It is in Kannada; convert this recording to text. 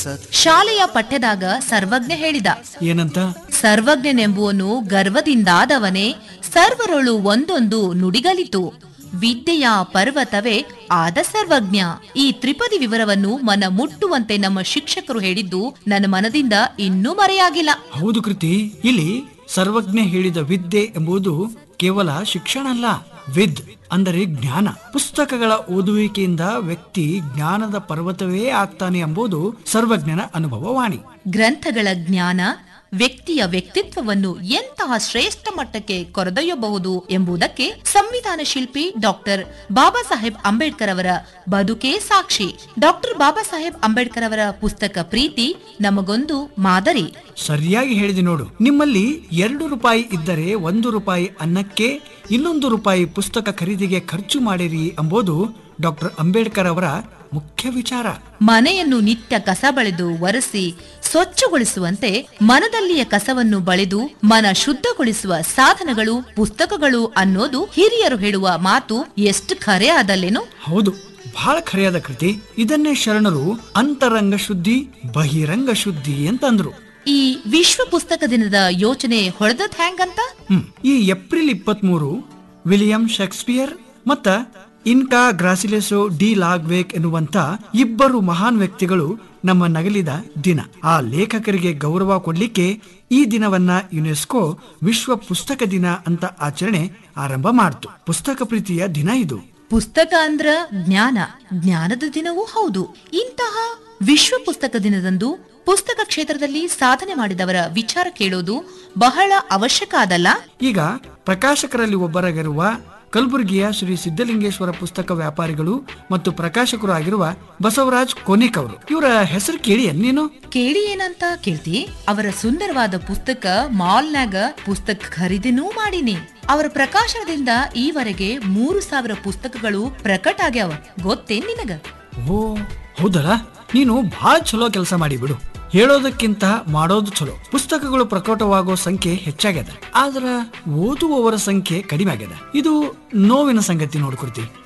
ಸರ್ ಶಾಲೆಯ ಪಠ್ಯದಾಗ ಸರ್ವಜ್ಞ ಹೇಳಿದ ಏನಂತ ಸರ್ವಜ್ಞನೆಂಬುವನು ಗರ್ವದಿಂದಾದವನೇ ಸರ್ವರೊಳು ಒಂದೊಂದು ನುಡಿಗಲಿತು ವಿದ್ಯೆಯ ಪರ್ವತವೇ ಆದ ಸರ್ವಜ್ಞ ಈ ತ್ರಿಪದಿ ವಿವರವನ್ನು ಮನ ಮುಟ್ಟುವಂತೆ ನಮ್ಮ ಶಿಕ್ಷಕರು ಹೇಳಿದ್ದು ನನ್ನ ಮನದಿಂದ ಇನ್ನೂ ಮರೆಯಾಗಿಲ್ಲ ಹೌದು ಕೃತಿ ಇಲ್ಲಿ ಸರ್ವಜ್ಞ ಹೇಳಿದ ವಿದ್ಯೆ ಎಂಬುದು ಕೇವಲ ಶಿಕ್ಷಣ ಅಲ್ಲ ವಿದ್ ಅಂದರೆ ಜ್ಞಾನ ಪುಸ್ತಕಗಳ ಓದುವಿಕೆಯಿಂದ ವ್ಯಕ್ತಿ ಜ್ಞಾನದ ಪರ್ವತವೇ ಆಗ್ತಾನೆ ಎಂಬುದು ಸರ್ವಜ್ಞನ ಅನುಭವವಾಣಿ ಗ್ರಂಥಗಳ ಜ್ಞಾನ ವ್ಯಕ್ತಿಯ ವ್ಯಕ್ತಿತ್ವವನ್ನು ಎಂತಹ ಶ್ರೇಷ್ಠ ಮಟ್ಟಕ್ಕೆ ಕೊರೆದೊಯ್ಯಬಹುದು ಎಂಬುದಕ್ಕೆ ಸಂವಿಧಾನ ಶಿಲ್ಪಿ ಡಾಕ್ಟರ್ ಬಾಬಾ ಸಾಹೇಬ್ ಅಂಬೇಡ್ಕರ್ ಅವರ ಬದುಕೇ ಸಾಕ್ಷಿ ಡಾಕ್ಟರ್ ಬಾಬಾ ಸಾಹೇಬ್ ಅಂಬೇಡ್ಕರ್ ಅವರ ಪುಸ್ತಕ ಪ್ರೀತಿ ನಮಗೊಂದು ಮಾದರಿ ಸರಿಯಾಗಿ ಹೇಳಿದೆ ನೋಡು ನಿಮ್ಮಲ್ಲಿ ಎರಡು ರೂಪಾಯಿ ಇದ್ದರೆ ಒಂದು ರೂಪಾಯಿ ಅನ್ನಕ್ಕೆ ಇನ್ನೊಂದು ರೂಪಾಯಿ ಪುಸ್ತಕ ಖರೀದಿಗೆ ಖರ್ಚು ಮಾಡಿರಿ ಎಂಬುದು ಡಾಕ್ಟರ್ ಅಂಬೇಡ್ಕರ್ ಅವರ ಮುಖ್ಯ ವಿಚಾರ ಮನೆಯನ್ನು ನಿತ್ಯ ಕಸ ಬಳೆದು ಒರೆಸಿ ಸ್ವಚ್ಛಗೊಳಿಸುವಂತೆ ಮನದಲ್ಲಿಯ ಕಸವನ್ನು ಬಳೆದು ಮನ ಶುದ್ಧಗೊಳಿಸುವ ಸಾಧನಗಳು ಪುಸ್ತಕಗಳು ಅನ್ನೋದು ಹಿರಿಯರು ಹೇಳುವ ಮಾತು ಎಷ್ಟು ಖರೆ ಆದಲ್ಲೇನು ಹೌದು ಬಹಳ ಖರೆಯಾದ ಕೃತಿ ಇದನ್ನೇ ಶರಣರು ಅಂತರಂಗ ಶುದ್ಧಿ ಬಹಿರಂಗ ಶುದ್ಧಿ ಅಂತಂದ್ರು ಈ ವಿಶ್ವ ಪುಸ್ತಕ ದಿನದ ಯೋಚನೆ ಹೊಡೆದದ್ ಹ್ಯಾಂಗಂತ ಹ್ಮ್. ಈ ಏಪ್ರಿಲ್ ಇಪ್ಪತ್ಮೂರು ವಿಲಿಯಂ ಶೇಕ್ಸ್ಪಿಯರ್ ಮತ್ತ ಇನ್ಕಾ ಗ್ರಾಸಿಲೆಸೋ ಡಿ ಲಾಗ್ವೇಕ್ ಎನ್ನುವಂತ ಇಬ್ಬರು ಮಹಾನ್ ವ್ಯಕ್ತಿಗಳು ನಮ್ಮ ನಗಲಿದ ದಿನ ಆ ಲೇಖಕರಿಗೆ ಗೌರವ ಕೊಡ್ಲಿಕ್ಕೆ ಈ ದಿನವನ್ನ ಯುನೆಸ್ಕೋ ವಿಶ್ವ ಪುಸ್ತಕ ದಿನ ಅಂತ ಆಚರಣೆ ಆರಂಭ ಮಾಡ್ತು ಪುಸ್ತಕ ಪ್ರೀತಿಯ ದಿನ ಇದು ಪುಸ್ತಕ ಅಂದ್ರ ಜ್ಞಾನ ಜ್ಞಾನದ ದಿನವೂ ಹೌದು ಇಂತಹ ವಿಶ್ವ ಪುಸ್ತಕ ದಿನದಂದು ಪುಸ್ತಕ ಕ್ಷೇತ್ರದಲ್ಲಿ ಸಾಧನೆ ಮಾಡಿದವರ ವಿಚಾರ ಕೇಳೋದು ಬಹಳ ಅವಶ್ಯಕ ಅದಲ್ಲ ಈಗ ಪ್ರಕಾಶಕರಲ್ಲಿ ಒಬ್ಬರಾಗಿರುವ ಕಲಬುರಗಿಯ ಶ್ರೀ ಸಿದ್ದಲಿಂಗೇಶ್ವರ ಪುಸ್ತಕ ವ್ಯಾಪಾರಿಗಳು ಮತ್ತು ಪ್ರಕಾಶಕರು ಆಗಿರುವ ಬಸವರಾಜ್ ಕೋನಿಕ್ ಅವರು ಇವರ ಹೆಸರು ಕೇಳಿ ನೀನು ಕೇಳಿ ಏನಂತ ಕೇಳ್ತಿ ಅವರ ಸುಂದರವಾದ ಪುಸ್ತಕ ಮಾಲ್ನಾಗ ಪುಸ್ತಕ ಖರೀದಿನೂ ಮಾಡೀನಿ ಅವರ ಪ್ರಕಾಶನದಿಂದ ಈವರೆಗೆ ಮೂರು ಸಾವಿರ ಪುಸ್ತಕಗಳು ಪ್ರಕಟ ಆಗ್ಯಾವ ಗೊತ್ತೇನ್ ನಿನಗ ಓ ಹೌದಲ್ಲ ನೀನು ಬಹಳ ಚಲೋ ಕೆಲಸ ಮಾಡಿ ಬಿಡು ಹೇಳೋದಕ್ಕಿಂತ ಮಾಡೋದು ಚಲೋ ಪುಸ್ತಕಗಳು ಪ್ರಕಟವಾಗೋ ಸಂಖ್ಯೆ ಹೆಚ್ಚಾಗ್ಯದ ಆದ್ರ ಓದುವವರ ಸಂಖ್ಯೆ ಕಡಿಮೆ ಆಗ್ಯದ ಇದು ನೋವಿನ ಸಂಗತಿ ನೋಡ್ಕೊಡ್ತಿ